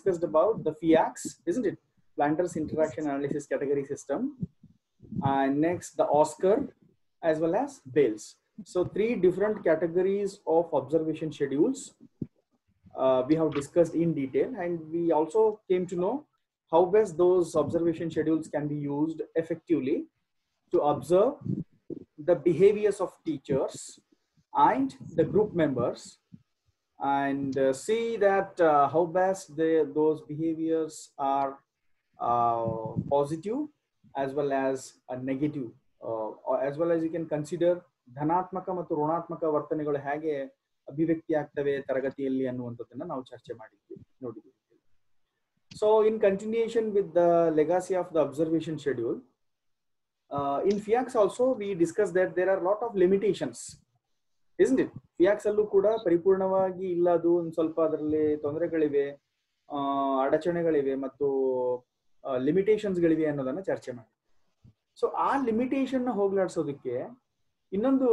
discussed about the FIACs, isn't it? Planters Interaction Analysis Category System. And next, the Oscar as well as Bales. So three different categories of observation schedules uh, we have discussed in detail. And we also came to know how best those observation schedules can be used effectively to observe the behaviors of teachers and the group members and uh, see that uh, how best they, those behaviors are uh, positive as well as a negative uh, or as well as you can consider ಧನಾತ್ಮಕ ಮತ್ತು ಋಣಾತ್ಮಕ ವರ್ತನೆಗಳು ಹೇಗೆ ಅಭಿವ್ಯಕ್ತಿ ಆಗ್ತವೆ ತರಗತಿಯಲ್ಲಿ ಅನ್ನುವಂಥದ್ದನ್ನ ನಾವು ಚರ್ಚೆ ಮಾಡಿದ್ವಿ ನೋಡಿದ್ವಿ so in continuation with the legacy of the observation schedule in FIAX also we discuss that there are lot of limitations isn't it FIAX ಅಲ್ಲೂ ಕೂಡ ಪರಿಪೂರ್ಣವಾಗಿ ಇಲ್ಲ ಅದು ಒಂದು ಸ್ವಲ್ಪ ಅದರಲ್ಲಿ ತೊಂದರೆಗಳಿವೆ ಅಡಚಣೆಗಳಿವೆ ಮತ್ತು ಲಿಮಿಟೇಷನ್ಸ್ ಗಳಿವೆ ಅನ್ನೋದನ್ನ ಚರ್ಚೆ ಮಾಡಿ ಸೊ ಆ ಲಿಮಿಟೇಷನ್ ಹೋಗ್ಲಾಡ್ಸೋದಕ್ಕೆ ಇನ್ನೊಂದು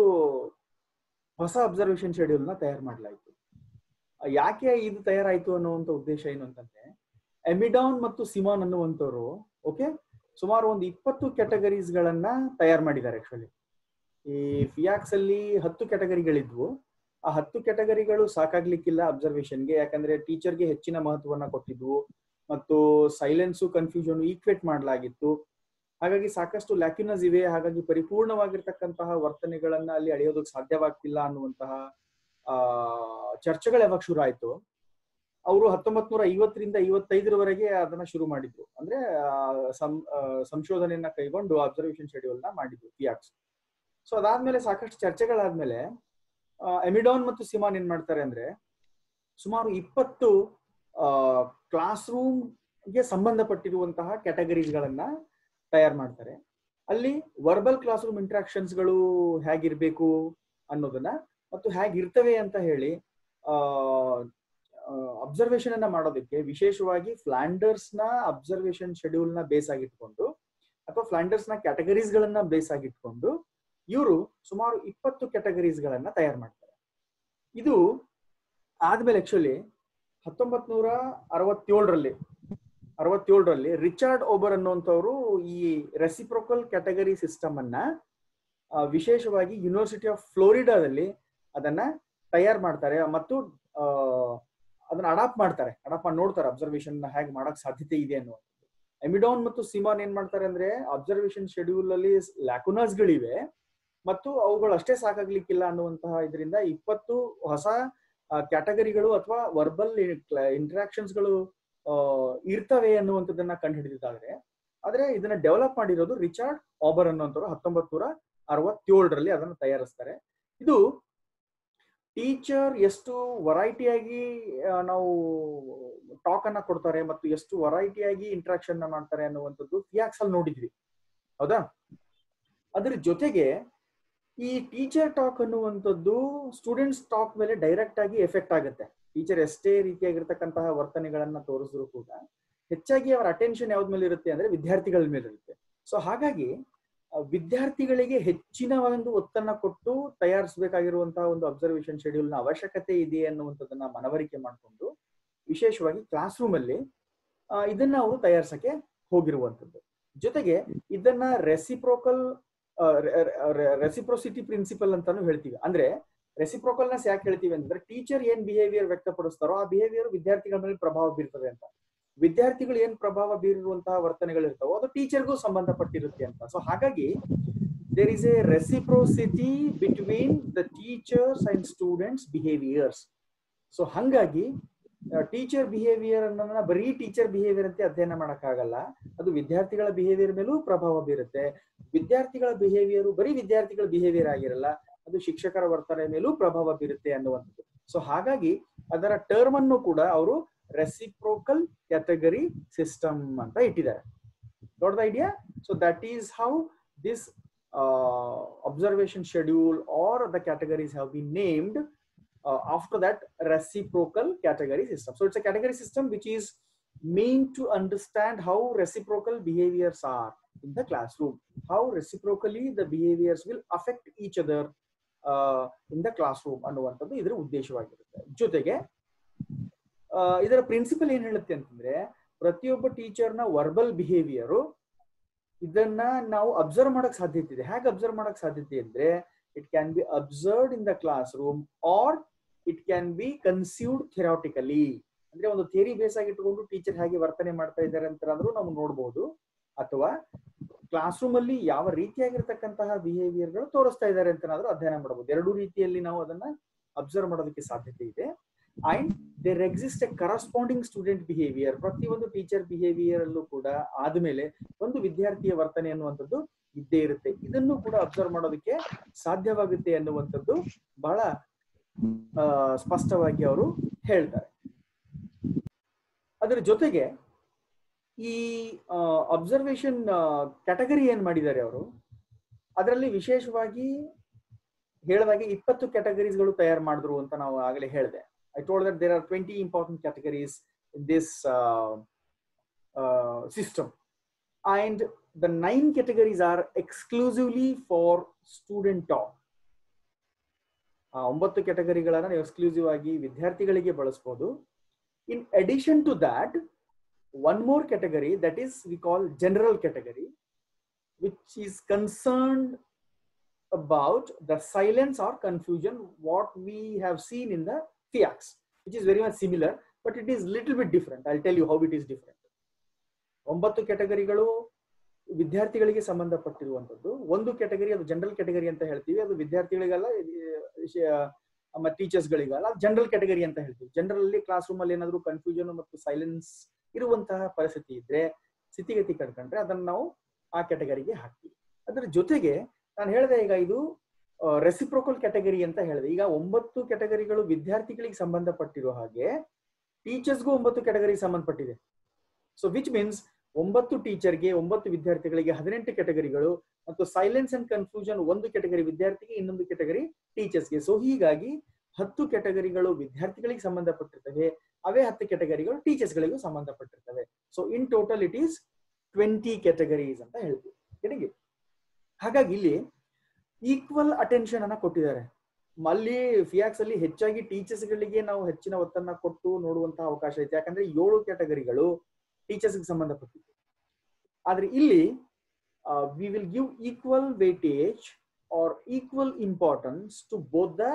ಹೊಸ ಅಬ್ಸರ್ವೇಷನ್ ಶೆಡ್ಯೂಲ್ ನ ತಯಾರು ಮಾಡಲಾಯಿತು ಯಾಕೆ ಇದು ತಯಾರಾಯ್ತು ಅನ್ನುವಂತ ಉದ್ದೇಶ ಏನು ಅಂತಂದ್ರೆ ಎಮಿಡಾನ್ ಮತ್ತು ಸಿಮಾನ್ ಅನ್ನುವಂಥವ್ರು ಓಕೆ ಸುಮಾರು ಒಂದು ಇಪ್ಪತ್ತು ಕ್ಯಾಟಗರೀಸ್ ಗಳನ್ನ ತಯಾರು ಮಾಡಿದ್ದಾರೆ ಆಕ್ಚುಲಿ ಈ ಫಿಯಾಕ್ಸ್ ಅಲ್ಲಿ ಹತ್ತು ಕ್ಯಾಟಗರಿಗಳಿದ್ವು ಆ ಹತ್ತು ಕ್ಯಾಟಗರಿಗಳು ಸಾಕಾಗ್ಲಿಕ್ಕಿಲ್ಲ ಅಬ್ಸರ್ವೇಷನ್ಗೆ ಯಾಕಂದ್ರೆ ಟೀಚರ್ಗೆ ಹೆಚ್ಚಿನ ಮಹತ್ವವನ್ನ ಕೊಟ್ಟಿದ್ವು ಮತ್ತು ಸೈಲೆನ್ಸು ಕನ್ಫ್ಯೂಷನ್ ಈಕ್ವೇಟ್ ಮಾಡಲಾಗಿತ್ತು ಹಾಗಾಗಿ ಸಾಕಷ್ಟು ಲ್ಯಾಕ್ಯುನಸ್ ಇವೆ ಹಾಗಾಗಿ ಪರಿಪೂರ್ಣವಾಗಿರ್ತಕ್ಕಂತಹ ವರ್ತನೆಗಳನ್ನ ಅಲ್ಲಿ ಅಳೆಯೋದಕ್ಕೆ ಸಾಧ್ಯವಾಗ್ತಿಲ್ಲ ಅನ್ನುವಂತಹ ಆ ಚರ್ಚೆಗಳು ಯಾವಾಗ ಶುರು ಆಯ್ತು ಅವರು ಹತ್ತೊಂಬತ್ ನೂರ ಐವತ್ತರಿಂದ ಐವತ್ತೈದರವರೆಗೆ ಅದನ್ನ ಶುರು ಮಾಡಿದ್ರು ಅಂದ್ರೆ ಸಂಶೋಧನೆಯನ್ನ ಕೈಗೊಂಡು ಅಬ್ಸರ್ವೇಷನ್ ಶೆಡ್ಯೂಲ್ ನ ಮಾಡಿದ್ರು ಫಿಯಾಕ್ಸ್ ಸೊ ಅದಾದ್ಮೇಲೆ ಸಾಕಷ್ಟು ಚರ್ಚೆಗಳಾದ್ಮೇಲೆ ಎಮಿಡಾನ್ ಮತ್ತು ಸಿಮಾನ್ ಏನ್ ಮಾಡ್ತಾರೆ ಅಂದ್ರೆ ಸುಮಾರು ಇಪ್ಪತ್ತು ಕ್ಲಾಸ್ ರೂಮ್ಗೆ ಸಂಬಂಧಪಟ್ಟಿರುವಂತಹ ಕ್ಯಾಟಗರೀಸ್ ಗಳನ್ನ ತಯಾರು ಮಾಡ್ತಾರೆ ಅಲ್ಲಿ ವರ್ಬಲ್ ಕ್ಲಾಸ್ ರೂಮ್ ಇಂಟ್ರಾಕ್ಷನ್ಸ್ ಗಳು ಹೇಗಿರ್ಬೇಕು ಅನ್ನೋದನ್ನ ಮತ್ತು ಹೇಗಿರ್ತವೆ ಅಂತ ಹೇಳಿ ಅಬ್ಸರ್ವೇಷನ್ ಅನ್ನ ಮಾಡೋದಕ್ಕೆ ವಿಶೇಷವಾಗಿ ಫ್ಲಾಂಡರ್ಸ್ ನ ಅಬ್ಸರ್ವೇಷನ್ ಶೆಡ್ಯೂಲ್ ನ ಬೇಸ್ ಆಗಿಟ್ಕೊಂಡು ಅಥವಾ ಫ್ಲಾಂಡರ್ಸ್ ನ ಕ್ಯಾಟಗರೀಸ್ ಗಳನ್ನ ಬೇಸ್ ಆಗಿಟ್ಕೊಂಡು ಇವರು ಸುಮಾರು ಇಪ್ಪತ್ತು ಕ್ಯಾಟಗರೀಸ್ ಗಳನ್ನ ತಯಾರು ಮಾಡ್ತಾರೆ ಇದು ಆದ್ಮೇಲೆ ಆಕ್ಚುಲಿ ಹತ್ತೊಂಬತ್ ನೂರ ಅರವತ್ತೇಳರಲ್ಲಿ ಅರವತ್ತೇಳರಲ್ಲಿ ರಿಚಾರ್ಡ್ ಓಬರ್ ಅನ್ನುವಂಥವ್ರು ಈ ರೆಸಿಪ್ರೋಕಲ್ ಕ್ಯಾಟಗರಿ ಸಿಸ್ಟಮ್ ಅನ್ನ ವಿಶೇಷವಾಗಿ ಯೂನಿವರ್ಸಿಟಿ ಆಫ್ ಫ್ಲೋರಿಡಾದಲ್ಲಿ ಅದನ್ನ ತಯಾರು ಮಾಡ್ತಾರೆ ಮತ್ತು ಅದನ್ನ ಅಡಾಪ್ಟ್ ಮಾಡ್ತಾರೆ ಅಡಾಪ್ಟ್ ಮಾಡಿ ನೋಡ್ತಾರೆ ಅಬ್ಸರ್ವೇಷನ್ ಹೇಗೆ ಮಾಡಕ್ ಸಾಧ್ಯತೆ ಇದೆ ಅನ್ನುವಂಥದ್ದು ಎಮಿಡಾನ್ ಮತ್ತು ಸಿಮಾನ್ ಏನ್ ಮಾಡ್ತಾರೆ ಅಂದ್ರೆ ಅಬ್ಸರ್ವೇಷನ್ ಶೆಡ್ಯೂಲ್ ಅಲ್ಲಿ ಲ್ಯಾಕುನಾಸ್ ಗಳಿವೆ ಮತ್ತು ಅವುಗಳು ಅಷ್ಟೇ ಸಾಕಾಗ್ಲಿಕ್ಕಿಲ್ಲ ಅನ್ನುವಂತಹ ಇದರಿಂದ ಇಪ್ಪತ್ತು ಹೊಸ ಕ್ಯಾಟಗರಿಗಳು ಅಥವಾ ವರ್ಬಲ್ ಇಂಟ್ರಾಕ್ಷನ್ಸ್ ಗಳು ಇರ್ತವೆ ಅನ್ನುವಂಥದ್ದನ್ನ ಕಂಡು ಹಿಡಿದಿದ್ದಾರೆ ಆದ್ರೆ ಇದನ್ನ ಡೆವಲಪ್ ಮಾಡಿರೋದು ರಿಚಾರ್ಡ್ ಆಬರ್ ಅನ್ನುವಂಥವ್ರು ಹತ್ತೊಂಬತ್ ನೂರ ಅರವತ್ತೇಳರಲ್ಲಿ ಅದನ್ನು ತಯಾರಿಸ್ತಾರೆ ಇದು ಟೀಚರ್ ಎಷ್ಟು ವರೈಟಿಯಾಗಿ ನಾವು ಟಾಕ್ ಅನ್ನ ಕೊಡ್ತಾರೆ ಮತ್ತು ಎಷ್ಟು ವರೈಟಿಯಾಗಿ ಇಂಟ್ರಾಕ್ಷನ್ ನ ಮಾಡ್ತಾರೆ ಅನ್ನುವಂಥದ್ದು ಫಿಯಾಕ್ಸ್ ಅಲ್ಲಿ ನೋಡಿದ್ವಿ ಹೌದಾ ಅದ್ರ ಜೊತೆಗೆ ಈ ಟೀಚರ್ ಟಾಕ್ ಅನ್ನುವಂಥದ್ದು ಸ್ಟೂಡೆಂಟ್ಸ್ ಟಾಕ್ ಮೇಲೆ ಡೈರೆಕ್ಟ್ ಆಗಿ ಎಫೆಕ್ಟ್ ಆಗುತ್ತೆ ಟೀಚರ್ ಎಷ್ಟೇ ರೀತಿಯಾಗಿರ್ತಕ್ಕಂತಹ ವರ್ತನೆಗಳನ್ನ ತೋರಿಸಿದ್ರು ಕೂಡ ಹೆಚ್ಚಾಗಿ ಅವರ ಅಟೆನ್ಷನ್ ಯಾವ್ದ ಮೇಲೆ ಇರುತ್ತೆ ಅಂದ್ರೆ ವಿದ್ಯಾರ್ಥಿಗಳ ಮೇಲೆ ಇರುತ್ತೆ ಸೊ ಹಾಗಾಗಿ ವಿದ್ಯಾರ್ಥಿಗಳಿಗೆ ಹೆಚ್ಚಿನ ಒಂದು ಒತ್ತನ್ನ ಕೊಟ್ಟು ತಯಾರಿಸಬೇಕಾಗಿರುವಂತಹ ಒಂದು ಅಬ್ಸರ್ವೇಷನ್ ಶೆಡ್ಯೂಲ್ ನ ಅವಶ್ಯಕತೆ ಇದೆ ಅನ್ನುವಂಥದ್ದನ್ನ ಮನವರಿಕೆ ಮಾಡಿಕೊಂಡು ವಿಶೇಷವಾಗಿ ಕ್ಲಾಸ್ ರೂಮ್ ಅಲ್ಲಿ ಇದನ್ನ ಅವರು ತಯಾರಿಸಕ್ಕೆ ಹೋಗಿರುವಂತದ್ದು ಜೊತೆಗೆ ಇದನ್ನ ರೆಸಿಪ್ರೋಕಲ್ ರೆಸಿಪ್ರೋಸಿಟಿ ಪ್ರಿನ್ಸಿಪಲ್ ಅಂತಾನು ಹೇಳ್ತೀವಿ ಅಂದ್ರೆ ರೆಸಿಪ್ರೋಕಲ್ನೆಸ್ ಯಾಕೆ ಹೇಳ್ತೀವಿ ಅಂದ್ರೆ ಟೀಚರ್ ಏನ್ ಬಿಹೇವಿಯರ್ ವ್ಯಕ್ತಪಡಿಸ್ತಾರೋ ಆ ಬಿಹೇವಿಯರ್ ವಿದ್ಯಾರ್ಥಿಗಳ ಮೇಲೆ ಪ್ರಭಾವ ಬೀರ್ತದೆ ಅಂತ ವಿದ್ಯಾರ್ಥಿಗಳು ಏನ್ ಪ್ರಭಾವ ಬೀರಿರುವಂತಹ ವರ್ತನೆಗಳು ಇರ್ತಾವೋ ಅದು ಟೀಚರ್ಗೂ ಸಂಬಂಧಪಟ್ಟಿರುತ್ತೆ ಅಂತ ಸೊ ಹಾಗಾಗಿ there is a reciprocity between the teachers and students behaviours so ಹಂಗಾಗಿ ಟೀಚರ್ ಬಿಹೇವಿಯರ್ ಅನ್ನೋದನ್ನ ಬರೀ ಟೀಚರ್ ಬಿಹೇವಿಯರ್ ಅಂತ ಅಧ್ಯಯನ ಮಾಡಕ್ಕಾಗಲ್ಲ ಅದು ವಿದ್ಯಾರ್ಥಿಗಳ ಬಿಹೇವಿಯರ್ ಮೇಲೂ ಪ್ರಭಾವ ಬೀರುತ್ತೆ ವಿದ್ಯಾರ್ಥಿಗಳ ಬಿಹೇವಿಯರ್ ಬರೀ ವಿದ್ಯಾರ್ಥಿಗಳ ಬಿಹೇವಿಯರ್ ಆಗಿರಲ್ಲ ಅದು ಶಿಕ್ಷಕರ ವರ್ತನೆ ಮೇಲೂ ಪ್ರಭಾವ ಬೀರುತ್ತೆ ಅನ್ನುವಂಥದ್ದು ಸೊ ಹಾಗಾಗಿ ಅದರ ಟರ್ಮ್ ಅನ್ನು ಕೂಡ ಅವರು ರೆಸಿಪ್ರೋಕಲ್ ಕ್ಯಾಟಗರಿ ಸಿಸ್ಟಮ್ ಅಂತ ಇಟ್ಟಿದ್ದಾರೆ ದೊಡ್ಡ idea so that is how this observation schedule or the categories have be named after that reciprocal category system so it's a category system which is meant to understand how reciprocal behaviors are in the classroom how reciprocally the behaviors will affect each other uh, in the classroom ಅನ್ನುವಂಥದ್ದು ಇದರ ಉದ್ದೇಶವಾಗಿರುತ್ತೆ ಜೊತೆಗೆ ಇದರ principal ಏನ್ ಹೇಳುತ್ತೆ ಅಂತಂದ್ರೆ ಪ್ರತಿಯೊಬ್ಬ ಟೀಚರ್ನ verbal behaviour ಇದನ್ನ ನಾವು ಅಬ್ಸರ್ವ್ ಮಾಡಕ್ ಸಾಧ್ಯತೆ ಇದೆ ಹೇಗೆ ಅಬ್ಸರ್ವ್ ಮಾಡಕ್ ಸಾಧ್ಯತೆ ಅಂದ್ರೆ it can be observed in the classroom or it can be conceived theoretically ಅಂದ್ರೆ ಒಂದು ಥಿಯರಿ ಬೇಸ್ ಆಗಿ ಇಟ್ಕೊಂಡು ಟೀಚರ್ ಹೇಗೆ ವರ್ತನೆ ಮಾಡ್ತಾ ಇದ್ದಾರೆ ಅಂತಂದ್ರೂ ನಾವು ನೋಡಬಹುದು ಅಥವಾ ಕ್ಲಾಸ್ ರೂಮ್ ಅಲ್ಲಿ ಯಾವ ರೀತಿಯಾಗಿರ್ತಕ್ಕಂತಹ ಬಿಹೇವಿಯರ್ಗಳು ತೋರಿಸ್ತಾ ಇದ್ದಾರೆ ಅಂತನಾದ್ರೂ ಅಧ್ಯಯನ ಮಾಡಬಹುದು ಎರಡು ರೀತಿಯಲ್ಲಿ ನಾವು ಅದನ್ನ ಅಬ್ಸರ್ವ್ ಮಾಡೋದಕ್ಕೆ ಸಾಧ್ಯತೆ ಇದೆ and there exist a corresponding student behaviour ಪ್ರತಿಯೊಂದು ಟೀಚರ್ ಬಿಹೇವಿಯರ್ ಅಲ್ಲೂ ಕೂಡ ಆದ್ಮೇಲೆ ಒಂದು ವಿದ್ಯಾರ್ಥಿಯ ವರ್ತನೆ ಅನ್ನುವಂಥದ್ದು ಇದ್ದೇ ಇರುತ್ತೆ ಇದನ್ನು ಕೂಡ ಅಬ್ಸರ್ವ್ ಮಾಡೋದಕ್ಕೆ ಸಾಧ್ಯವಾಗುತ್ತೆ ಅನ್ನುವಂಥದ್ದು ಬಹಳ ಆ, ಸ್ಪಷ್ಟವಾಗಿ ಅವರು ಹೇಳ್ತಾರೆ ಅದರ ಜೊತೆಗೆ ಈ ಅಬ್ಸರ್ವೇಷನ್ ಕ್ಯಾಟಗರಿ ಏನ್ ಮಾಡಿದ್ದಾರೆ ಅವರು ಅದರಲ್ಲಿ ವಿಶೇಷವಾಗಿ ಹೇಳಿದಾಗೆ ಇಪ್ಪತ್ತು ಕ್ಯಾಟಗರೀಸ್ಗಳು ತಯಾರು ಮಾಡಿದ್ರು ಅಂತ ನಾವು ಆಗಲೇ ಹೇಳಿದೆ I told that there are twenty important categories in this system and the nine categories are exclusively for student talk ಆ ಒಂಬತ್ತು ಕ್ಯಾಟಗರಿಗಳನ್ನ ನೀವು ಎಕ್ಸ್ಕ್ಲೂಸಿವ್ ಆಗಿ ವಿದ್ಯಾರ್ಥಿಗಳಿಗೆ ಬಳಸಬಹುದು in addition to that one more category that is we call general category which is concerned about the silence or confusion what we have seen in the fiax which is very much similar but it is little bit different i'll tell you how it is different ಒಂಬತ್ತು ಕೆಟಗರಿಗಳು ವಿದ್ಯಾರ್ಥಿಗಳಿಗೆ ಸಂಬಂಧಪಟ್ಟಿರುವಂತದ್ದು ಒಂದು category ಅದು general category ಅಂತ ಹೇಳ್ತೀವಿ ಅದು ವಿದ್ಯಾರ್ಥಿಗಳಿಗಲ್ಲ ನಮ್ಮ teachers ಗಳಿಗಲ್ಲ general category ಅಂತ ಹೇಳ್ತೀವಿ ಜನರಲ್ ಅಲ್ಲಿ ಕ್ಲಾಸ್ ರೂಮ್ ಅಲ್ಲಿ ಏನಾದ್ರು ಕನ್ಫ್ಯೂಷನ್ ಮತ್ತು ಸೈಲೆನ್ಸ್ ಇರುವಂತಹ ಪರಿಸ್ಥಿತಿ ಇದ್ರೆ ಸ್ಥಿತಿಗತಿ ಕಂಡ್ಕೊಂಡ್ರೆ ಅದನ್ನ ನಾವು ಆ ಕೆಟಗರಿಗೆ ಹಾಕ್ತೀವಿ ಅದರ ಜೊತೆಗೆ ನಾನು ಹೇಳಿದೆ ಈಗ ಇದು ರೆಸಿಪ್ರೋಕಲ್ ಕ್ಯಾಟಗರಿ ಅಂತ ಹೇಳಿದೆ ಈಗ ಒಂಬತ್ತು ಕೆಟಗರಿಗಳು ವಿದ್ಯಾರ್ಥಿಗಳಿಗೆ ಸಂಬಂಧಪಟ್ಟಿರೋ ಹಾಗೆ ಟೀಚರ್ಸ್ಗೂ ಒಂಬತ್ತು ಕೆಟಗರಿಗೆ ಸಂಬಂಧಪಟ್ಟಿದೆ ಸೊ ವಿಚ್ ಮೀನ್ಸ್ ಒಂಬತ್ತು ಟೀಚರ್ಗೆ ಒಂಬತ್ತು ವಿದ್ಯಾರ್ಥಿಗಳಿಗೆ ಹದಿನೆಂಟು ಕೆಟಗರಿಗಳು ಮತ್ತು ಸೈಲೆನ್ಸ್ ಅಂಡ್ ಕನ್ಫ್ಯೂಷನ್ ಒಂದು ಕೆಟಗರಿ ವಿದ್ಯಾರ್ಥಿಗೆ ಇನ್ನೊಂದು ಕೆಟಗರಿ ಟೀಚರ್ಸ್ಗೆ ಸೊ ಹೀಗಾಗಿ ಹತ್ತು ಕೆಟಗರಿಗಳು ವಿದ್ಯಾರ್ಥಿಗಳಿಗೆ ಸಂಬಂಧಪಟ್ಟಿರ್ತವೆ ಅವೇ ಹತ್ತು ಕೆಟಗರಿಗಳು ಟೀಚರ್ಸ್ ಗಳಿಗೂ ಸಂಬಂಧಪಟ್ಟಿರ್ತವೆ so in total it is twenty categories ಅಂತ ಹೇಳ್ತೀವಿ ಕೆಳಗೆ ಹಾಗಾಗಿ ಇಲ್ಲಿ ಈಕ್ವಲ್ ಅಟೆನ್ಷನ್ ಅನ್ನ ಕೊಟ್ಟಿದ್ದಾರೆ ಅಲ್ಲಿ ಫಿಯಾಕ್ಸ್ ಅಲ್ಲಿ ಹೆಚ್ಚಾಗಿ ಟೀಚರ್ಸ್ ಗಳಿಗೆ ನಾವು ಹೆಚ್ಚಿನ ಒತ್ತನ್ನ ಕೊಟ್ಟು ನೋಡುವಂತಹ ಅವಕಾಶ ಐತೆ ಯಾಕಂದ್ರೆ ಏಳು ಕ್ಯಾಟಗರಿಗಳು ಟೀಚರ್ಸ್ ಸಂಬಂಧಪಟ್ಟಿದ್ದು ಆದ್ರೆ ಇಲ್ಲಿ we will give equal weightage or equal importance to both the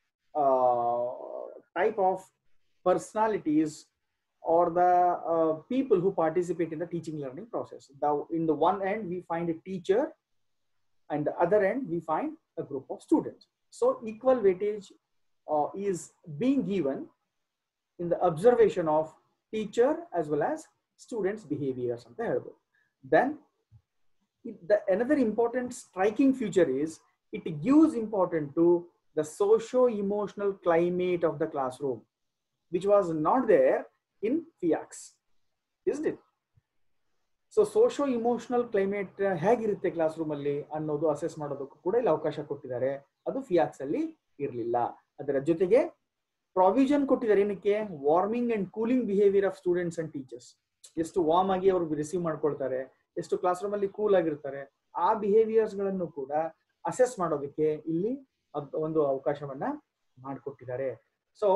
type of personalities or the uh, people who participate in the teaching learning process. Now, in the one end, we find a teacher, and the other end, we find a group of students. So, equal weightage uh, is being given in the observation of teacher as well as students' behaviors. Then, the, another important striking feature is it gives importance to the socio-emotional climate of the classroom, which was not there in FIAX, isn't it? So socio emotional climate ಹೇಗಿರುತ್ತೆ classroom ಅಲ್ಲಿ ಅನ್ನೋದು assess ಮಾಡೋದಕ್ಕೂ ಕೂಡ ಇಲ್ಲಿ ಅವಕಾಶ ಕೊಟ್ಟಿದ್ದಾರೆ ಅದು ಫಿಯಾಕ್ಸ್ ಅಲ್ಲಿ ಇರಲಿಲ್ಲ ಅದರ ಜೊತೆಗೆ ಪ್ರಾವಿಷನ್ ಕೊಟ್ಟಿದ್ದಾರೆ ಏನಕ್ಕೆ warming and cooling behaviour of students and teachers ಎಷ್ಟು ವಾರ್ಮ್ ಆಗಿ ಅವರು ರಿಸೀವ್ ಮಾಡ್ಕೊಳ್ತಾರೆ ಎಷ್ಟು ಕ್ಲಾಸ್ ರೂಮ್ ಅಲ್ಲಿ ಕೂಲ್ ಆಗಿರ್ತಾರೆ ಆ ಬಿಹೇವಿಯರ್ಸ್ ಗಳನ್ನು ಕೂಡ ಅಸೆಸ್ ಮಾಡೋದಕ್ಕೆ ಇಲ್ಲಿ ಒಂದು ಅವಕಾಶವನ್ನ ಮಾಡಿಕೊಟ್ಟಿದ್ದಾರೆ so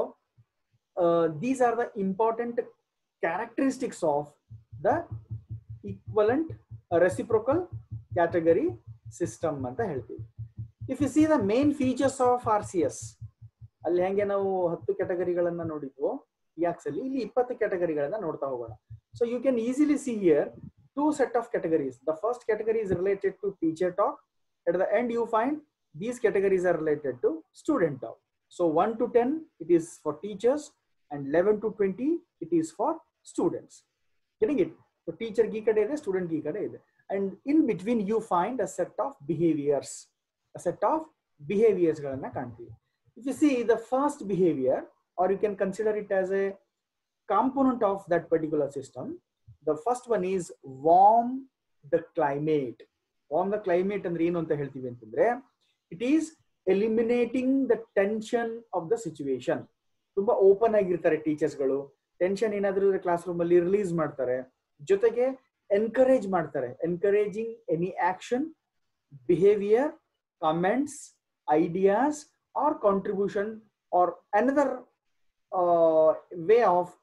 these are the important characteristics of the equivalent reciprocal category system ಅಂತ ಹೇಳ್ತೀವಿ if you see the main features of R C S ಅಲ್ಲಿ ಹೆಂಗೆ ನಾವು ಹತ್ತು ಕ್ಯಾಟಗರಿಗಳನ್ನ ನೋಡಿದ್ವು ಯಾಕ್ಸ್ ಅಲ್ಲಿ ಇಲ್ಲಿ ಇಪ್ಪತ್ತು ಕ್ಯಾಟಗರಿಗಳನ್ನ ನೋಡ್ತಾ ಹೋಗೋಣ so you can easily see here two set of categories the first category is related to teacher talk at the end you find these categories are related to student talk. So 1 to 10, it is for teachers and 11 to 20, it is for students. Getting it? So teacher gi kade ide, student gi kade ide. And in between you find a set of behaviors, a set of behaviors galanna kantivi. If you see the first behavior, or you can consider it as a component of that particular system, the first one is warm the climate. Warm the climate ಅಂದ್ರೆ ಏನು ಅಂತ ಹೇಳ್ತೀವಿ ಅಂತಂದ್ರೆ it is eliminating the tension of the situation ತುಂಬಾ open ಆಗಿರ್ತಾರೆ ಟೀಚರ್ಸ್ಗಳು tension ಏನಾದ್ರೂ class classroom ಅಲ್ಲಿ ರಿಲೀಸ್ ಮಾಡ್ತಾರೆ ಜೊತೆಗೆ ಎನ್ಕರೇಜ್ ಮಾಡ್ತಾರೆ encouraging any action behaviour comments ideas or contribution or another way of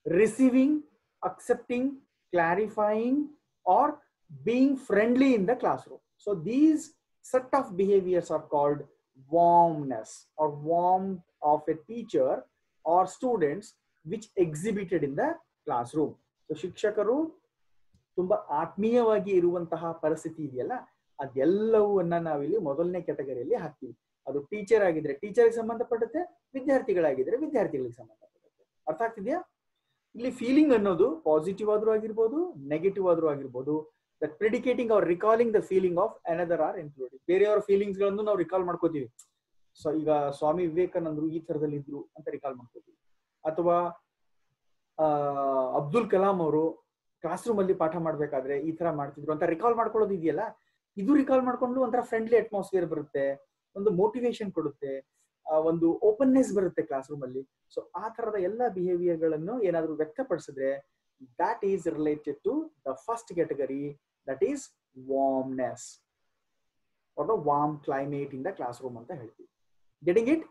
receiving accepting clarifying or being friendly in the classroom so these set of behaviors are called warmness or warmth of a teacher or students which exhibited in the classroom so ಶಿಕ್ಷಕರು ತುಂಬಾ ಆತ್ಮೀಯವಾಗಿ ಇರುವಂತಹ ಪರಿಸ್ಥಿತಿ ಇದೆಯಲ್ಲ ಅದೆಲ್ಲವನ್ನ ನಾವಿಲ್ಲಿ ಮೊದಲನೇ ಕೆಟಗರಿಯಲ್ಲಿ ಹಾಕ್ತೀವಿ ಅದು ಟೀಚರ್ ಆಗಿದ್ರೆ ಟೀಚರ್ಗೆ ಸಂಬಂಧಪಡುತ್ತೆ ವಿದ್ಯಾರ್ಥಿಗಳಾಗಿದ್ರೆ ವಿದ್ಯಾರ್ಥಿಗಳಿಗೆ ಸಂಬಂಧಪಡುತ್ತೆ ಅರ್ಥ ಆಗ್ತಿದ್ಯಾ ಇಲ್ಲಿ ಫೀಲಿಂಗ್ ಅನ್ನೋದು ಪಾಸಿಟಿವ್ ಆದ್ರೂ ಆಗಿರ್ಬೋದು ನೆಗೆಟಿವ್ ಆದ್ರೂ ಆಗಿರ್ಬೋದು ದಟ್ ಪ್ರಿಡಿಕೇಟಿಂಗ್ ಅವ್ರ recalling the feeling of another or including ಬೇರೆಯವರ ಫೀಲಿಂಗ್ಸ್ ಗಳನ್ನು ನಾವು ರಿಕಾಲ್ ಮಾಡ್ಕೋತೀವಿ ಸೊ ಈಗ ಸ್ವಾಮಿ ವಿವೇಕಾನಂದರು ಈ ತರದಲ್ಲಿ ಇದ್ರು ಅಂತ ರಿಕಾಲ್ ಮಾಡ್ಕೋತೀವಿ ಅಥವಾ ಆ ಅಬ್ದುಲ್ ಕಲಾಂ ಅವರು ಕ್ಲಾಸ್ ರೂಮ್ ಅಲ್ಲಿ ಪಾಠ ಮಾಡ್ಬೇಕಾದ್ರೆ ಈ ತರ ಮಾಡ್ತಿದ್ರು ಅಂತ ರಿಕಾಲ್ ಮಾಡ್ಕೊಳ್ಳೋದು ಇದೆಯಲ್ಲ ಇದು ರಿಕಾಲ್ ಮಾಡ್ಕೊಂಡು ಒಂಥರ ಫ್ರೆಂಡ್ಲಿ ಅಟ್ಮಾಸ್ಫಿಯರ್ ಬರುತ್ತೆ ಒಂದು ಮೋಟಿವೇಶನ್ ಕೊಡುತ್ತೆ ಒಂದು ಓಪನ್ನೆಸ್ ಬರುತ್ತೆ ಕ್ಲಾಸ್ ರೂಮ್ ಅಲ್ಲಿ ಸೊ ಆ ತರದ ಎಲ್ಲ ಬಿಹೇವಿಯರ್ ಗಳನ್ನು ಏನಾದ್ರು ವ್ಯಕ್ತಪಡಿಸಿದ್ರೆ that is related to the first category that is warmness or the warm climate in the classroom ಅಂತ ಹೇಳ್ತೀವಿ getting it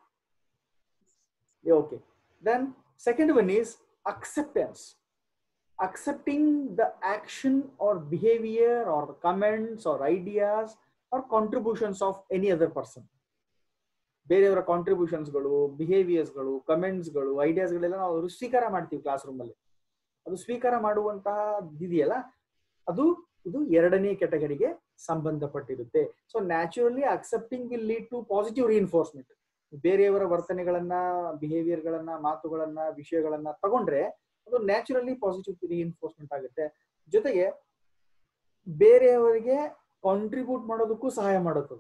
yeah, okay then second one is acceptance accepting the action or behavior or comments or ideas or contributions of any other person ಬೇರೆಯವರ ಕಾಂಟ್ರಿಬ್ಯೂಷನ್ಸ್ಗಳು ಬಿಹೇವಿಯರ್ಸ್ಗಳು ಕಮೆಂಟ್ಸ್ಗಳು ಐಡಿಯಾಸ್ಗಳೆಲ್ಲ ನಾವು ಸ್ವೀಕಾರ ಮಾಡ್ತೀವಿ class classroom ಅಲ್ಲಿ ಅದು ಸ್ವೀಕಾರ ಮಾಡುವಂತಹ ಇದೆಯಲ್ಲ ಅದು ಇದು ಎರಡನೇ ಕೆಟಗರಿಗೆ ಸಂಬಂಧಪಟ್ಟಿರುತ್ತೆ so naturally accepting will lead to positive reinforcement ಬೇರೆಯವರ ವರ್ತನೆಗಳನ್ನ ಬಿಹೇವಿಯರ್ ಗಳನ್ನ ಮಾತುಗಳನ್ನ ವಿಷಯಗಳನ್ನ ತಗೊಂಡ್ರೆ ಅದು ನ್ಯಾಚುರಲಿ ಪಾಸಿಟಿವ್ ರಿಇನ್ಫೋರ್ಸ್ಮೆಂಟ್ ಆಗುತ್ತೆ ಜೊತೆಗೆ ಬೇರೆಯವರಿಗೆ ಕಾಂಟ್ರಿಬ್ಯೂಟ್ ಮಾಡೋದಕ್ಕೂ ಸಹಾಯ ಮಾಡುತ್ತದೆ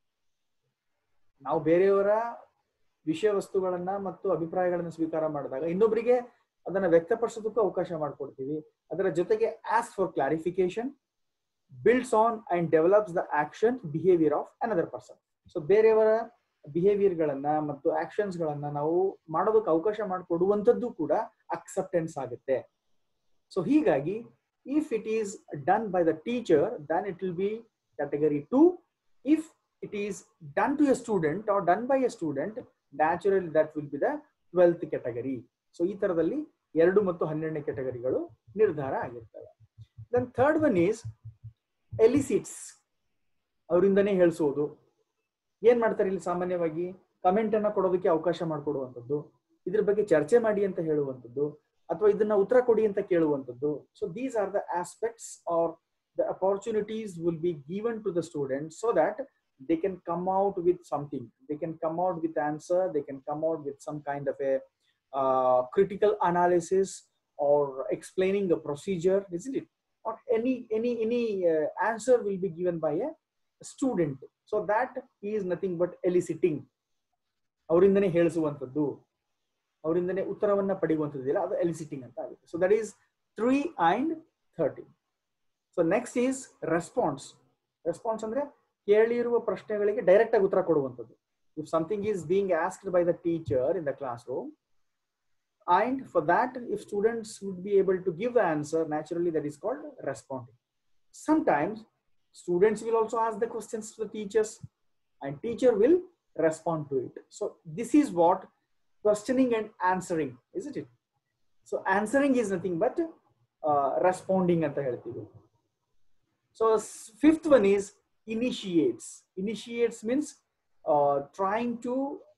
ನಾವು ಬೇರೆಯವರ ವಿಷಯ ವಸ್ತುಗಳನ್ನ ಮತ್ತು ಅಭಿಪ್ರಾಯಗಳನ್ನ ಸ್ವೀಕಾರ ಮಾಡಿದಾಗ ಇನ್ನೊಬ್ಬರಿಗೆ ಅದನ್ನ ವ್ಯಕ್ತಪಡಿಸೋದಕ್ಕೂ ಅವಕಾಶ ಮಾಡ್ಕೊಡ್ತೀವಿ ಅದರ ಜೊತೆಗೆ as far clarification builds on and develops the action behaviour of another person so ಬೇರೆಯವರ ಬಿಹೇವಿಯರ್ ಗಳನ್ನ ಮತ್ತು ಆಕ್ಷನ್ಸ್ ಗಳನ್ನ ನಾವು ಮಾಡೋದಕ್ಕೆ ಅವಕಾಶ ಮಾಡಿಕೊಡುವಂಥದ್ದು ಕೂಡ ಅಕ್ಸೆಪ್ಟೆನ್ಸ್ ಆಗುತ್ತೆ ಸೊ ಹೀಗಾಗಿ if it is done by the teacher then it will be category two if it is done to a student or done by a student naturally that will be the twelfth category so ಈ ತರದಲ್ಲಿ ಎರಡು ಮತ್ತು ಹನ್ನೆರಡನೇ ಕೆಟಗರಿಗಳು ನಿರ್ಧಾರ ಆಗಿರ್ತವೆ then third one is elicits ಅವರಿಂದನೇ ಹೇಳಿಸೋದು ಏನ್ ಮಾಡ್ತಾರೆ ಇಲ್ಲಿ ಸಾಮಾನ್ಯವಾಗಿ ಕಮೆಂಟ್ ಅನ್ನ ಕೊಡೋದಕ್ಕೆ ಅವಕಾಶ ಮಾಡಿಕೊಡುವಂಥದ್ದು ಇದ್ರ ಬಗ್ಗೆ ಚರ್ಚೆ ಮಾಡಿ ಅಂತ ಹೇಳುವಂಥದ್ದು ಅಥವಾ ಇದನ್ನ ಉತ್ತರ ಕೊಡಿ ಅಂತ ಕೇಳುವಂಥದ್ದು so these are the aspects or the opportunities will be given to the student so that they can come out with something they can come out with answer they can come out with some kind of a uh, critical analysis or explaining a procedure isn't it or any any any uh, answer will be given by a student so that is nothing but eliciting ಅವರಿಂದನೇ ಹೇಳಿಸುವಂಥದ್ದು ಅವರಿಂದನೇ ಉತ್ತರವನ್ನ ಪಡೆಯುವಂಥದ್ದಿಲ್ಲ ಅದು eliciting ಅಂತ ಆಗುತ್ತೆ so that is three and thirty so next is response response ಅಂದ್ರೆ ಕೇಳಿರುವ ಪ್ರಶ್ನೆಗಳಿಗೆ ಡೈರೆಕ್ಟ್ ಆಗಿ ಉತ್ತರ ಕೊಡುವಂಥದ್ದು if something is being asked by the teacher in the classroom and for that if students would be able to give the answer naturally that is called responding sometimes students will also ask the questions to the teachers and teacher will respond to it so this is what questioning and answering isn't it so answering is nothing but uh, responding ಅಂತ ಹೇಳ್ತೀವಿ so fifth one is initiates initiates means uh, trying to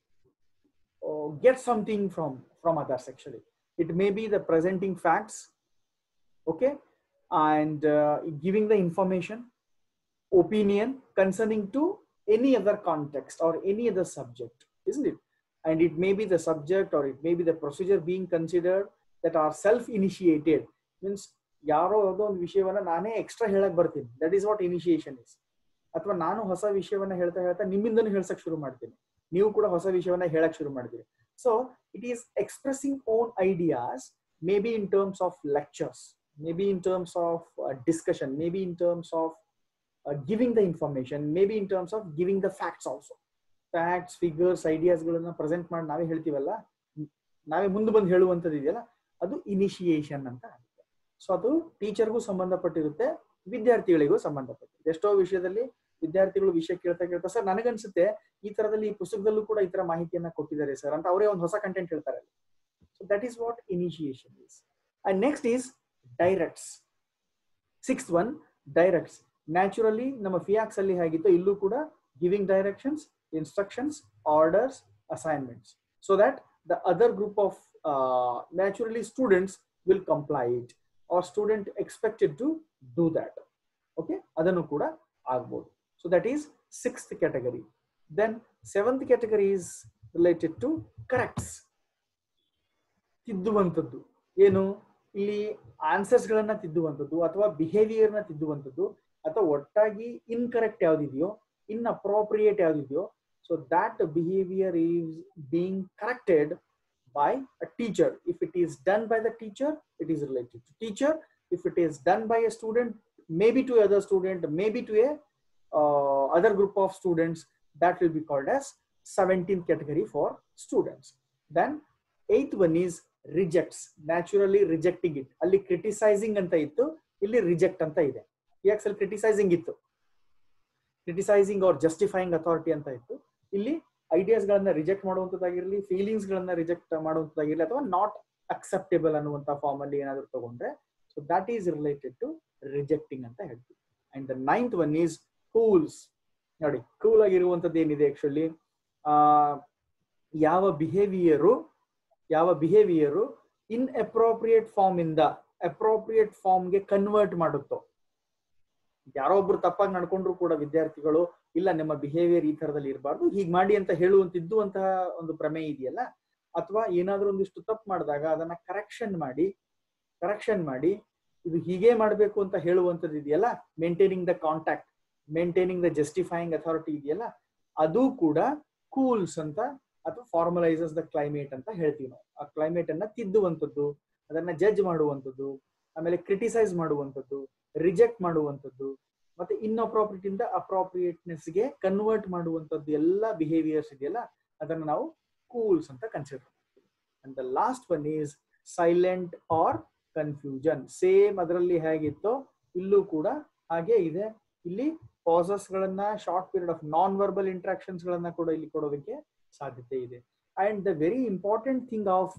uh, get something from from others actually it may be the presenting facts okay and uh, giving the information opinion concerning to any other context or any other subject isn't it and it may be the subject or it may be the procedure being considered that are self initiated means ಯಾರೋ ಯಾವುದೋ ಒಂದು ವಿಷಯವನ್ನ ನಾನೇ extra ಹೇಳಕ್ ಬರ್ತೀನಿ that is what initiation is ಅಥವಾ ನಾನು ಹೊಸ ವಿಷಯವನ್ನ ಹೇಳ್ತಾ ಹೇಳ್ತಾ ನಿಮ್ಮಿಂದನೂ ಹೇಳ್ಸಕ್ ಶುರು ಮಾಡ್ತೀನಿ ನೀವು ಕೂಡ ಹೊಸ ವಿಷಯವನ್ನ ಹೇಳಕ್ ಶುರು ಮಾಡ್ತೀರಿ so it is expressing own ideas maybe in terms of lectures maybe in terms of uh, discussion, maybe in terms of uh, giving the information, maybe in terms of giving the facts also. Facts figures ಐಡಿಯಾಸ್ಗಳನ್ನ present ಮಾಡಿ ನಾವೇ ಹೇಳ್ತೀವಲ್ಲ ನಾವೇ ಮುಂದೆ ಬಂದು ಹೇಳುವಂಥದ್ದು ಇದೆಯಲ್ಲ ಅದು ಇನಿಷಿಯೇಷನ್ ಅಂತ ಆಗುತ್ತೆ ಸೊ ಅದು ಟೀಚರ್ಗೂ ಸಂಬಂಧಪಟ್ಟಿರುತ್ತೆ ವಿದ್ಯಾರ್ಥಿಗಳಿಗೂ ಸಂಬಂಧಪಟ್ಟಿರುತ್ತೆ ಎಷ್ಟೋ ವಿಷಯದಲ್ಲಿ ವಿದ್ಯಾರ್ಥಿಗಳು ವಿಷಯ ಕೇಳ್ತಾ ಕೇಳ್ತಾ ಸರ್ ನನಗನ್ಸುತ್ತೆ ಈ ತರದಲ್ಲಿ ಈ ಪುಸ್ತಕದಲ್ಲೂ ಕೂಡ ಈ ತರ ಮಾಹಿತಿಯನ್ನ ಕೊಟ್ಟಿದ್ದಾರೆ ಸರ್ ಅಂತ ಅವರೇ ಒಂದು ಹೊಸ ಕಂಟೆಂಟ್ ಹೇಳ್ತಾರೆ so that is what initiation is and next is directs six one directs naturally ನಮ್ಮ ಫಿಯಾಕ್ಸ್ ಅಲ್ಲಿ ಹೇಗಿತ್ತು ಇಲ್ಲೂ ಕೂಡ giving directions instructions orders assignments so that the other group of naturally students will comply it or student expected to do that okay ಅದನ್ನು ಕೂಡ ಆಗ್ಬೋದು so that is sixth category then seventh category is related to corrects ತಿದ್ದುವಂಥದ್ದು ಏನು ಇಲ್ಲಿ answers ಗಳನ್ನ ತಿದ್ದುವಂಥದ್ದು ಅಥವಾ behaviour ನ ತಿದ್ದುವಂಥದ್ದು ಅಥವಾ ಒಟ್ಟಾಗಿ ಇನ್ಕರೆಕ್ಟ್ ಯಾವ್ದಿದೆಯೋ ಇನ್ ಅಪ್ರೋಪ್ರಿಯೇಟ್ ಯಾವ್ದಿದೆಯೋ so that behaviour is being corrected by a teacher. If it is done by the teacher, it is related to teacher. If it is done by a student, maybe to other student, maybe to a uh, other group of students, that will be called as 17th category for students. Then eighth one is rejects, naturally rejecting it. ಅಲ್ಲಿ criticizing ಅಂತ ಇತ್ತು ಇಲ್ಲಿ reject ಅಂತ ಇದೆ ಯಾಕೆ ಅಲ್ಲಿ criticising ಇತ್ತು criticising R justifying authority ಅಂತ ಇತ್ತು ಇಲ್ಲಿ ಐಡಿಯಾಸ್ ಗಳನ್ನ ರಿಜೆಕ್ಟ್ ಮಾಡುವಂತದ್ದಾಗಿರ್ಲಿ ಫೀಲಿಂಗ್ಸ್ ಗಳನ್ನ ರಿಜೆಕ್ಟ್ ಮಾಡುವಂತದ್ದಾಗಿರ್ಲಿ ಅಥವಾ ನಾಟ್ ಅಕ್ಸೆಪ್ಟೇಬಲ್ ಅನ್ನುವಂತ ಫಾರ್ಮ್ ಅಲ್ಲಿ ಏನಾದ್ರು ತಗೊಂಡ್ರೆ so that is related to rejecting ಅಂತ ಹೇಳ್ತೀವಿ and the ninth one is cools ನೋಡಿ ಕೂಲ್ ಆಗಿರುವಂತದ್ದು ಏನಿದೆ ಆಕ್ಚುಲಿ ಆ ಯಾವ ಬಿಹೇವಿಯರು ಯಾವ ಬಿಹೇವಿಯರು ಇನ್ ಅಪ್ರೋಪ್ರಿಯೇಟ್ ಫಾರ್ಮ್ ಇಂದ ಅಪ್ರೋಪ್ರಿಯೇಟ್ ಫಾರ್ಮ್ಗೆ ಕನ್ವರ್ಟ್ ಮಾಡುತ್ತೋ ಯಾರೋ ಒಬ್ರು ತಪ್ಪಾಗಿ ನಡ್ಕೊಂಡ್ರು ಕೂಡ ವಿದ್ಯಾರ್ಥಿಗಳು ಇಲ್ಲ ನಿಮ್ಮ ಬಿಹೇವಿಯರ್ ಈ ತರದಲ್ಲಿ ಇರಬಾರ್ದು ಹೀಗ್ ಮಾಡಿ ಅಂತ ಹೇಳುವಂತಿದ್ದುವಂತಹ ಒಂದು ಪ್ರಮೇಯ ಇದೆಯಲ್ಲ ಅಥವಾ ಏನಾದ್ರೂ ಒಂದಿಷ್ಟು ತಪ್ಪು ಮಾಡಿದಾಗ ಅದನ್ನ ಕರೆಕ್ಷನ್ ಮಾಡಿ ಕರೆಕ್ಷನ್ ಮಾಡಿ ಇದು ಹೀಗೆ ಮಾಡಬೇಕು ಅಂತ ಹೇಳುವಂಥದ್ದು ಇದೆಯಲ್ಲ maintaining the contact maintaining the justifying authority ಇದೆಯಲ್ಲ ಅದು ಕೂಡ ಕೂಲ್ಸ್ ಅಂತ ಅಥವಾ ಫಾರ್ಮಲೈಸಸ್ ದ ಕ್ಲೈಮೇಟ್ ಅಂತ ಹೇಳ್ತೀವಿ ನಾವು ಆ ಕ್ಲೈಮೇಟ್ ಅನ್ನ ತಿದ್ದುವಂಥದ್ದು ಅದನ್ನ ಜಡ್ಜ್ ಮಾಡುವಂಥದ್ದು ಆಮೇಲೆ ಕ್ರಿಟಿಸೈಸ್ ಮಾಡುವಂಥದ್ದು ರಿಜೆಕ್ಟ್ ಮಾಡುವಂಥದ್ದು ಮತ್ತೆ ಇನ್ಅಪ್ರಾಪ್ರಿಯೇಟ್ ಇಂದ ಅಪ್ರಾಪ್ರಿಯೇಟ್ನೆಸ್ ಗೆ ಕನ್ವರ್ಟ್ ಮಾಡುವಂಥದ್ದು ಎಲ್ಲ ಬಿಹೇವಿಯರ್ಸ್ ಇದೆಯಲ್ಲ ಅದನ್ನ ನಾವು ಕೂಲ್ಸ್ ಅಂತ ಕನ್ಸಿಡರ್ ಮಾಡ್ತೀವಿ and the last one is silent or confusion same ಅದರಲ್ಲಿ ಹೇಗಿತ್ತೋ ಇಲ್ಲೂ ಕೂಡ ಹಾಗೆ ಇದೆ ಇಲ್ಲಿ ಪಾಸಸ್ ಗಳನ್ನ short period of non verbal interactions ಗಳನ್ನ ಕೂಡ ಇಲ್ಲಿ ಕೊಡೋದಕ್ಕೆ ಸಾಧ್ಯತೆ ಇದೆ and the very important thing of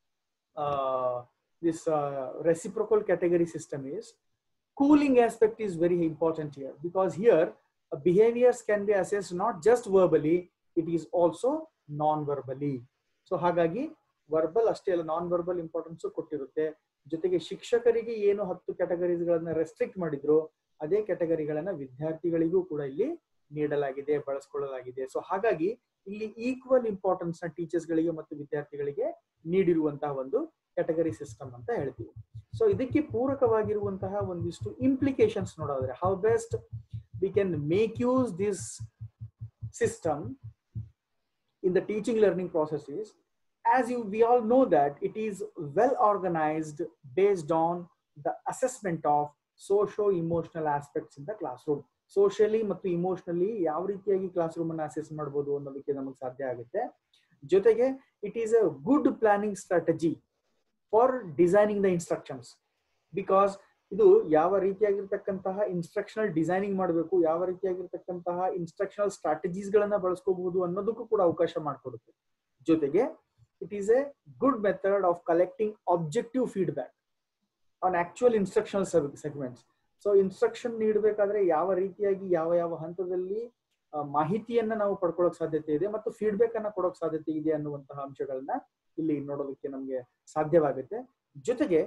this reciprocal category system is cooling aspect is very important here because here uh, behaviors can be assessed not just verbally it is also non-verbally so ಹಾಗಾಗಿ verbal ಅಷ್ಟೇ ಅಲ್ಲ non verbal importance ಕೊಟ್ಟಿರುತ್ತೆ ಜೊತೆಗೆ ಶಿಕ್ಷಕರಿಗೆ ಏನು ಹತ್ತು categories ಗಳನ್ನ restrict ಮಾಡಿದ್ರು ಅದೇ ಕ್ಯಾಟಗರಿಗಳನ್ನ ವಿದ್ಯಾರ್ಥಿಗಳಿಗೂ ಕೂಡ ಇಲ್ಲಿ ನೀಡಲಾಗಿದೆ ಬಳಸ್ಕೊಳ್ಳಲಾಗಿದೆ ಸೊ ಹಾಗಾಗಿ ಇಲ್ಲಿ ಈಕ್ವಲ್ ಇಂಪಾರ್ಟೆನ್ಸ್ ನ ಟೀಚರ್ಸ್ ಗಳಿಗೆ ಮತ್ತು ವಿದ್ಯಾರ್ಥಿಗಳಿಗೆ ನೀಡಿರುವಂತಹ ಒಂದು ಕ್ಯಾಟಗರಿ ಸಿಸ್ಟಮ್ ಅಂತ ಹೇಳ್ತೀವಿ ಸೊ ಇದಕ್ಕೆ ಪೂರಕವಾಗಿರುವಂತಹ ಒಂದಿಷ್ಟು ಇಂಪ್ಲಿಕೇಶನ್ಸ್ ನೋಡೋದ್ರೆ how best we can make use this system in the teaching learning process is as you we all know that it is well organized based on the assessment of socio emotional aspects in the classroom socially ಮತ್ತು emotionally ಯಾವ ರೀತಿಯಾಗಿ class room ಅನ್ನ assess ಮಾಡಬಹುದು ಅನ್ನೋದಕ್ಕೆ ನಮಗೆ ಸಾಧ್ಯ ಆಗುತ್ತೆ ಜೊತೆಗೆ it is a good planning strategy for designing the instructions because ಇದು ಯಾವ ರೀತಿಯಾಗಿರ್ತಕ್ಕಂತಹ ಇನ್ಸ್ಟ್ರಕ್ಷನಲ್ ಡಿಸೈನಿಂಗ್ ಮಾಡಬೇಕು ಯಾವ ರೀತಿಯಾಗಿರ್ತಕ್ಕಂತಹ ಇನ್ಸ್ಟ್ರಕ್ಷನಲ್ ಸ್ಟ್ರಾಟಜೀಸ್ ಗಳನ್ನ ಬಳಸ್ಕೋಬಹುದು ಅನ್ನೋದಕ್ಕೂ ಕೂಡ ಅವಕಾಶ ಮಾಡಿಕೊಡುತ್ತೆ ಜೊತೆಗೆ it is a good method of collecting objective feedback on actual instructional segments so instruction ನೀಡಬೇಕಾದ್ರೆ ಯಾವ ರೀತಿಯಾಗಿ ಯಾವ ಯಾವ ಹಂತದಲ್ಲಿ ಮಾಹಿತಿಯನ್ನ ನಾವು ಪಡ್ಕೊಳ್ಳೋಕೆ ಸಾಧ್ಯತೆ ಇದೆ ಮತ್ತು ಫೀಡ್ಬ್ಯಾಕ್ ಅನ್ನ ಕೊಡೋಕೆ ಸಾಧ್ಯತೆ ಇದೆ ಅನ್ನುವಂತಹ ಅಂಶಗಳನ್ನ ಇಲ್ಲಿ ನೋಡೋದಕ್ಕೆ ನಮಗೆ ಸಾಧ್ಯವಾಗುತ್ತೆ ಜೊತೆಗೆ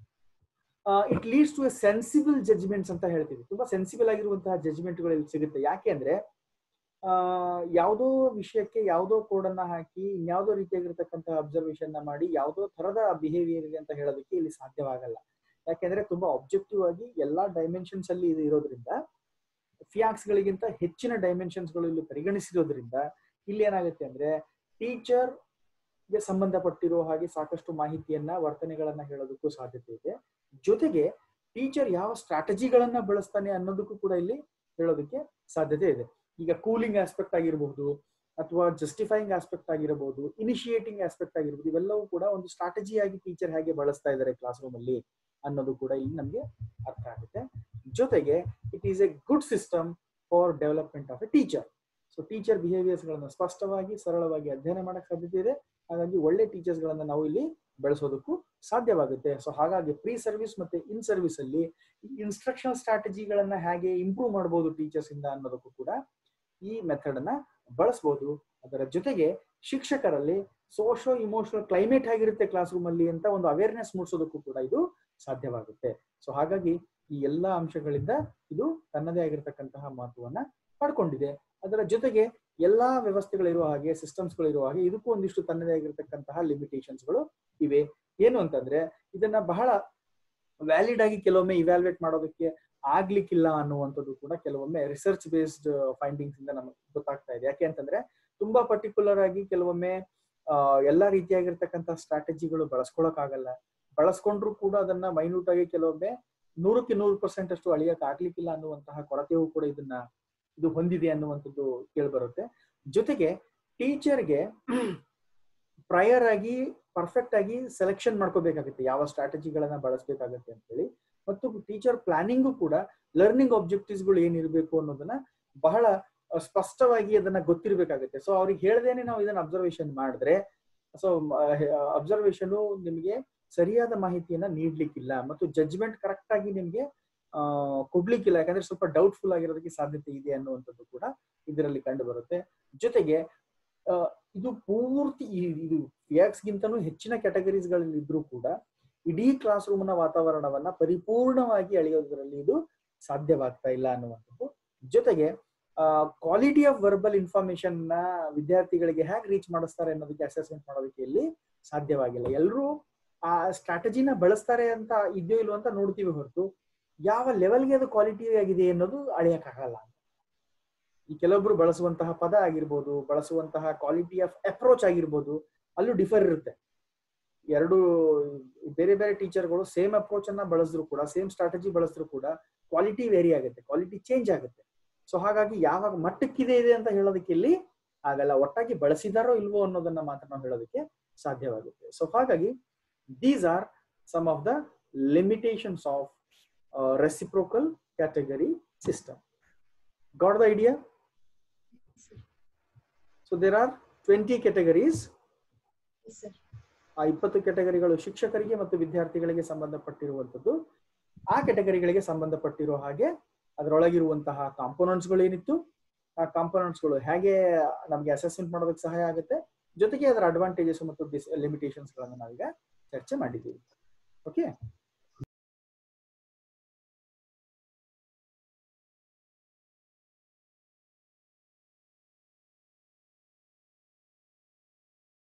it leads to a sensible judgments ಅಂತ ಹೇಳ್ತೀವಿ ತುಂಬಾ ಸೆನ್ಸಿಬಲ್ ಆಗಿರುವಂತಹ ಜಜ್ಮೆಂಟ್ಗಳು ಇಲ್ಲಿ ಸಿಗುತ್ತೆ ಯಾಕೆ ಅಂದ್ರೆ ಆ ಯಾವುದೋ ವಿಷಯಕ್ಕೆ ಯಾವುದೋ ಕೋಡ್ ಅನ್ನ ಹಾಕಿ ಇನ್ಯಾವುದೋ ರೀತಿಯಾಗಿರ್ತಕ್ಕಂತಹ ಅಬ್ಸರ್ವೇಷನ್ ಮಾಡಿ ಯಾವುದೋ ತರದ ಬಿಹೇವಿಯರ್ ಇದೆ ಅಂತ ಹೇಳೋದಕ್ಕೆ ಇಲ್ಲಿ ಸಾಧ್ಯವಾಗಲ್ಲ ಯಾಕೆಂದ್ರೆ ತುಂಬಾ ಆಬ್ಜೆಕ್ಟಿವ್ ಆಗಿ ಎಲ್ಲಾ ಡೈಮೆನ್ಷನ್ಸ್ ಅಲ್ಲಿ ಇದು ಇರೋದ್ರಿಂದ ಫಿಯಾಕ್ಸ್ ಗಳಿಗಿಂತ ಹೆಚ್ಚಿನ ಡೈಮೆನ್ಷನ್ಸ್ ಗಳು ಇಲ್ಲಿ ಪರಿಗಣಿಸಿರೋದ್ರಿಂದ ಇಲ್ಲಿ ಏನಾಗುತ್ತೆ ಅಂದ್ರೆ ಟೀಚರ್ ಗೆ ಸಂಬಂಧಪಟ್ಟಿರೋ ಹಾಗೆ ಸಾಕಷ್ಟು ಮಾಹಿತಿಯನ್ನ ವರ್ತನೆಗಳನ್ನ ಹೇಳೋದಕ್ಕೂ ಸಾಧ್ಯತೆ ಇದೆ ಜೊತೆಗೆ ಟೀಚರ್ ಯಾವ ಸ್ಟ್ರಾಟಜಿಗಳನ್ನ ಬಳಸ್ತಾನೆ ಅನ್ನೋದಕ್ಕೂ ಕೂಡ ಇಲ್ಲಿ ಹೇಳೋದಕ್ಕೆ ಸಾಧ್ಯತೆ ಇದೆ ಈಗ ಕೂಲಿಂಗ್ ಆಸ್ಪೆಕ್ಟ್ ಆಗಿರಬಹುದು ಅಥವಾ ಜಸ್ಟಿಫೈಯಿಂಗ್ ಆಸ್ಪೆಕ್ಟ್ ಆಗಿರಬಹುದು ಇನಿಷಿಯೇಟಿಂಗ್ ಆಸ್ಪೆಕ್ಟ್ ಆಗಿರ್ಬೋದು ಇವೆಲ್ಲವೂ ಕೂಡ ಒಂದು ಸ್ಟ್ರಾಟಜಿ ಆಗಿ ಟೀಚರ್ ಹೇಗೆ ಬಳಸ್ತಾ ಇದ್ದಾರೆ ಕ್ಲಾಸ್ ರೂಮ್ ಅಲ್ಲಿ ಅನ್ನೋದು ಕೂಡ ಇಲ್ಲಿ ನಮಗೆ ಅರ್ಥ ಆಗುತ್ತೆ ಜೊತೆಗೆ it is a good system for development of a teacher so teacher behaviours ಗಳನ್ನ ಸ್ಪಷ್ಟವಾಗಿ ಸರಳವಾಗಿ ಅಧ್ಯಯನ ಮಾಡಕ್ ಸಾಧ್ಯತೆ ಇದೆ ಹಾಗಾಗಿ ಒಳ್ಳೆ ಟೀಚರ್ಸ್ ಗಳನ್ನ ನಾವು ಇಲ್ಲಿ ಬೆಳೆಸೋದಕ್ಕೂ ಸಾಧ್ಯವಾಗುತ್ತೆ ಸೊ ಹಾಗಾಗಿ ಪ್ರೀ ಸರ್ವಿಸ್ ಮತ್ತೆ ಇನ್ ಸರ್ವಿಸ್ ಅಲ್ಲಿ ಇನ್ಸ್ಟ್ರಕ್ಷನಲ್ ಸ್ಟ್ರಾಟಜಿಗಳನ್ನ ಹೇಗೆ ಇಂಪ್ರೂವ್ ಮಾಡಬಹುದು ಟೀಚರ್ಸ್ ಇಂದ ಅನ್ನೋದಕ್ಕೂ ಕೂಡ ಈ ಮೆಥಡ್ ಅನ್ನ ಬಳಸಬಹುದು ಅದರ ಜೊತೆಗೆ ಶಿಕ್ಷಕರಲ್ಲಿ ಸೋಶೋ ಇಮೋಷನಲ್ ಕ್ಲೈಮೇಟ್ ಹೇಗಿರುತ್ತೆ ಕ್ಲಾಸ್ ರೂಮ್ ಅಲ್ಲಿ ಅಂತ ಒಂದು ಅವೇರ್ನೆಸ್ ಮೂಡಿಸೋದಕ್ಕೂ ಕೂಡ ಇದು ಸಾಧ್ಯವಾಗುತ್ತೆ ಸೊ ಹಾಗಾಗಿ ಈ ಎಲ್ಲಾ ಅಂಶಗಳಿಂದ ಇದು ತನ್ನದೇ ಆಗಿರತಕ್ಕಂತಹ ಮಹತ್ವವನ್ನ ಪಡ್ಕೊಂಡಿದೆ ಅದರ ಜೊತೆಗೆ ಎಲ್ಲಾ ವ್ಯವಸ್ಥೆಗಳಿರುವ ಹಾಗೆ ಸಿಸ್ಟಮ್ಸ್ಗಳಿರುವ ಹಾಗೆ ಇದಕ್ಕೂ ಒಂದಿಷ್ಟು ತನ್ನದೇ ಆಗಿರತಕ್ಕಂತಹ ಲಿಮಿಟೇಷನ್ಸ್ಗಳು ಇವೆ ಏನು ಅಂತಂದ್ರೆ ಇದನ್ನ ಬಹಳ ವ್ಯಾಲಿಡ್ ಆಗಿ ಕೆಲವೊಮ್ಮೆ ಇವ್ಯಾಲ್ಯೂಯೇಟ್ ಮಾಡೋದಕ್ಕೆ ಆಗ್ಲಿಕ್ಕಿಲ್ಲ ಅನ್ನುವಂಥದ್ದು ಕೂಡ ಕೆಲವೊಮ್ಮೆ ರಿಸರ್ಚ್ ಬೇಸ್ಡ್ ಫೈಂಡಿಂಗ್ಸ್ ಇಂದ ನಮಗೆ ಗೊತ್ತಾಗ್ತಾ ಇದೆ ಯಾಕೆ ಅಂತಂದ್ರೆ ತುಂಬಾ ಪರ್ಟಿಕ್ಯುಲರ್ ಆಗಿ ಕೆಲವೊಮ್ಮೆ ಆ, ಎಲ್ಲಾ ರೀತಿಯಾಗಿರ್ತಕ್ಕಂಥ ಸ್ಟ್ರಾಟಜಿಗಳು ಬಳಸ್ಕೊಳಕ್ ಆಗಲ್ಲ ಬಳಸ್ಕೊಂಡ್ರು ಕೂಡ ಅದನ್ನ ಮೈನ್ಯೂಟ್ ಆಗಿ ಕೆಲವೊಮ್ಮೆ ನೂರಕ್ಕೆ ನೂರು ಪರ್ಸೆಂಟ್ ಅಷ್ಟು ಅಳಿಯಕ್ ಆಗ್ಲಿಕ್ಕಿಲ್ಲ ಅನ್ನುವಂತಹ ಕೊರತೆಯೂ ಕೂಡ ಇದನ್ನ ಇದು ಹೊಂದಿದೆ ಅನ್ನುವಂಥದ್ದು ಕೇಳ್ಬರುತ್ತೆ ಜೊತೆಗೆ ಟೀಚರ್ಗೆ ಪ್ರಯರ್ ಆಗಿ ಪರ್ಫೆಕ್ಟ್ ಆಗಿ ಸೆಲೆಕ್ಷನ್ ಮಾಡ್ಕೋಬೇಕಾಗುತ್ತೆ ಯಾವ ಸ್ಟ್ರಾಟಜಿಗಳನ್ನ ಬಳಸಬೇಕಾಗತ್ತೆ ಅಂತ ಹೇಳಿ ಮತ್ತು ಟೀಚರ್ ಪ್ಲಾನಿಂಗು ಕೂಡ ಲರ್ನಿಂಗ್ ಆಬ್ಜೆಕ್ಟಿವ್ಸ್ ಗಳು ಏನಿರಬೇಕು ಅನ್ನೋದನ್ನ ಬಹಳ ಅಹ್, ಸ್ಪಷ್ಟವಾಗಿ ಅದನ್ನ ಗೊತ್ತಿರಬೇಕಾಗುತ್ತೆ ಸೊ ಅವ್ರಿಗೆ ಹೇಳ್ದೇನೆ ನಾವು ಇದನ್ನ ಅಬ್ಸರ್ವೇಷನ್ ಮಾಡಿದ್ರೆ ಸೊ ಅಬ್ಸರ್ವೇಷನ್ ನಿಮಗೆ ಸರಿಯಾದ ಮಾಹಿತಿಯನ್ನ ನೀಡ್ಲಿಕ್ಕಿಲ್ಲ ಮತ್ತು ಜಡ್ಜ್ಮೆಂಟ್ ಕರೆಕ್ಟ್ ಆಗಿ ನಿಮ್ಗೆ ಆ ಕೊಡ್ಲಿಕ್ಕಿಲ್ಲ ಯಾಕಂದ್ರೆ ಸ್ವಲ್ಪ ಡೌಟ್ಫುಲ್ ಆಗಿರೋದಕ್ಕೆ ಸಾಧ್ಯತೆ ಇದೆ ಅನ್ನುವಂಥದ್ದು ಕೂಡ ಇದರಲ್ಲಿ ಕಂಡು ಬರುತ್ತೆ ಜೊತೆಗೆ ಆ, ಇದು ಪೂರ್ತಿ ಈ- ಇದು FIACS ಗಿಂತನೂ ಹೆಚ್ಚಿನ ಕ್ಯಾಟಗರೀಸ್ ಗಳಲ್ಲಿ ಇದ್ರೂ ಕೂಡ ಇಡೀ ಕ್ಲಾಸ್ ರೂಮ್ನ ವಾತಾವರಣವನ್ನ ಪರಿಪೂರ್ಣವಾಗಿ ಅಳೆಯೋದ್ರಲ್ಲಿ ಇದು ಸಾಧ್ಯವಾಗ್ತಾ ಇಲ್ಲ ಅನ್ನುವಂಥದ್ದು ಜೊತೆಗೆ ಕ್ವಾಲಿಟಿ ಆಫ್ ವರ್ಬಲ್ ಇನ್ಫಾರ್ಮೇಶನ್ ನ ವಿದ್ಯಾರ್ಥಿಗಳಿಗೆ ಹೇಗೆ ರೀಚ್ ಮಾಡಿಸ್ತಾರೆ ಅನ್ನೋದಕ್ಕೆ ಅಸೆಸ್ಮೆಂಟ್ ಮಾಡೋದಕ್ಕೆ ಇಲ್ಲಿ ಸಾಧ್ಯವಾಗಿಲ್ಲ ಎಲ್ಲರೂ ಆ ಸ್ಟ್ರಾಟಜಿನ ಬಳಸ್ತಾರೆ ಅಂತ ಇದೆಯೋ ಇಲ್ವೋ ಅಂತ ನೋಡ್ತೀವಿ ಹೊರತು ಯಾವ ಲೆವೆಲ್ಗೆ ಅದು ಕ್ವಾಲಿಟಿ ಆಗಿದೆ ಅನ್ನೋದು ಅಳೆಯಕ್ಕಾಗಲ್ಲ ಈ ಕೆಲವೊಬ್ರು ಬಳಸುವಂತಹ ಪದ ಆಗಿರ್ಬೋದು ಬಳಸುವಂತಹ ಕ್ವಾಲಿಟಿ ಆಫ್ ಅಪ್ರೋಚ್ ಆಗಿರ್ಬೋದು ಅಲ್ಲೂ ಡಿಫರ್ ಇರುತ್ತೆ ಎರಡು ಬೇರೆ ಬೇರೆ ಟೀಚರ್ಗಳು ಸೇಮ್ ಅಪ್ರೋಚ್ ಅನ್ನ ಬಳಸಿದ್ರು ಕೂಡ ಸೇಮ್ ಸ್ಟ್ರಾಟಜಿ ಬಳಸಿದ್ರು ಕೂಡ ಕ್ವಾಲಿಟಿ ವೇರಿ ಆಗುತ್ತೆ ಕ್ವಾಲಿಟಿ ಚೇಂಜ್ ಆಗುತ್ತೆ ಸೊ ಹಾಗಾಗಿ ಯಾವಾಗ ಮಟ್ಟಕ್ಕಿದೆ ಇದೆ ಅಂತ ಹೇಳೋದಕ್ಕೆ ಇಲ್ಲಿ ಆಗಲ್ಲ ಒಟ್ಟಾಗಿ ಬಳಸಿದಾರೋ ಇಲ್ವೋ ಅನ್ನೋದನ್ನ ಮಾತ್ರ ನಾವು ಹೇಳೋದಕ್ಕೆ ಸಾಧ್ಯವಾಗುತ್ತೆ ಸೊ ಹಾಗಾಗಿ these are some of the limitations of reciprocal category system got the idea so there are twenty categories Yes, sir. ಆ ಇಪ್ಪತ್ತು ಕೆಟಗರಿಗಳು ಶಿಕ್ಷಕರಿಗೆ ಮತ್ತು ವಿದ್ಯಾರ್ಥಿಗಳಿಗೆ ಸಂಬಂಧಪಟ್ಟಿರುವಂತದ್ದು ಆ ಕೆಟಗರಿಗಳಿಗೆ ಸಂಬಂಧಪಟ್ಟಿರೋ ಹಾಗೆ ಅದರೊಳಗಿರುವಂತಹ ಕಾಂಪೋನೆಂಟ್ಸ್ಗಳು ಏನಿತ್ತು ಆ ಕಾಂಪೋನೆಂಟ್ಸ್ಗಳು ಹೇಗೆ ನಮಗೆ ಅಸೆಸ್ಮೆಂಟ್ ಮಾಡೋದಕ್ಕೆ ಸಹಾಯ ಆಗುತ್ತೆ ಜೊತೆಗೆ ಅದರ ಅಡ್ವಾಂಟೇಜಸ್ ಮತ್ತು ಲಿಮಿಟೇಷನ್ಸ್ ಗಳನ್ನ ನಾವೀಗ ಚರ್ಚೆ ಮಾಡಿದ್ದೀವಿ ಓಕೆ